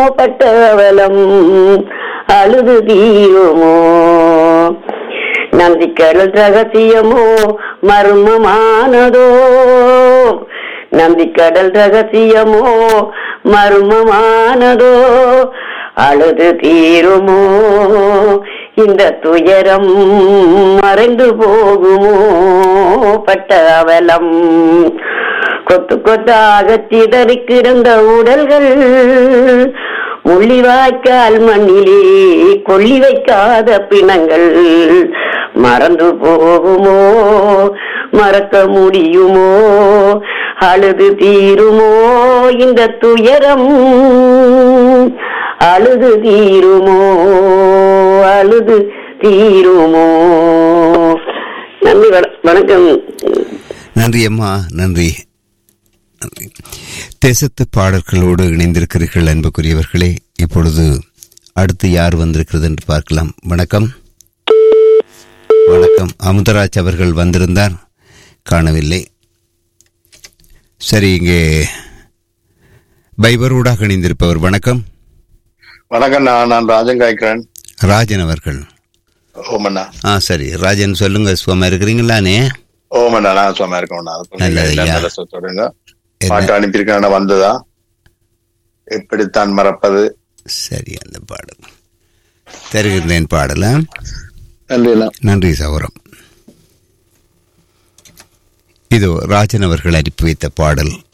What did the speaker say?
பட்டவலம் அழுது தீருமோ நந்திக்கடல் ரகசியமோ மர்மமானதோ நந்திக்கடல் ரகசியமோ மர்மமானதோ அழுது தீருமோ இந்த துயரம் மறைந்து போகுமோ பட்ட அவலம் கொத்து கொத்தாக சிதறி கிடந்த உடல்கள் முள்ளிவாய்க்கால் மண்ணிலே கொல்லி வைக்காத பிணங்கள் மறந்து போகுமோ மறக்க முடியுமோ அழுது தீருமோ இந்த துயரம் அழுது தீருமோ அழுது தீருமோ நன்றி வண- வணக்கம் நன்றி அம்மா நன்றி நன்றி தேசத்து பாடல்களோடு இணைந்திருக்கிறீர்கள் அன்புக்குரியவர்களே இப்பொழுது அடுத்து யார் வந்திருக்கிறது என்று பார்க்கலாம் வணக்கம் வணக்கம் அமுதராஜ் அவர்கள் வந்திருந்தார் காணவில்லை சரி இங்கே பைபரூடாக இணைந்திருப்பவர் வணக்கம் வணக்கம் நான் நான் ராஜன் காய்க்கிறேன் ராஜன் அவர்கள் ஓமண்ணா ஆ சரி ராஜன் சொல்லுங்க சும்மா இருக்கிறீங்களானே ஓமண்ணா நான் சும்மா இருக்கேன் நல்லது ஐயா. சொல்லுங்க என்ன? பாட்டு அனுப்பியிருக்கேன் வந்ததா எப்படித்தான் மறப்பது சரி அந்த பாடல் தருகிறேன் பாடல நன்றி நன்றி சௌரம் இதோ ராஜன் அவர்கள் அனுப்பி வைத்த பாடல்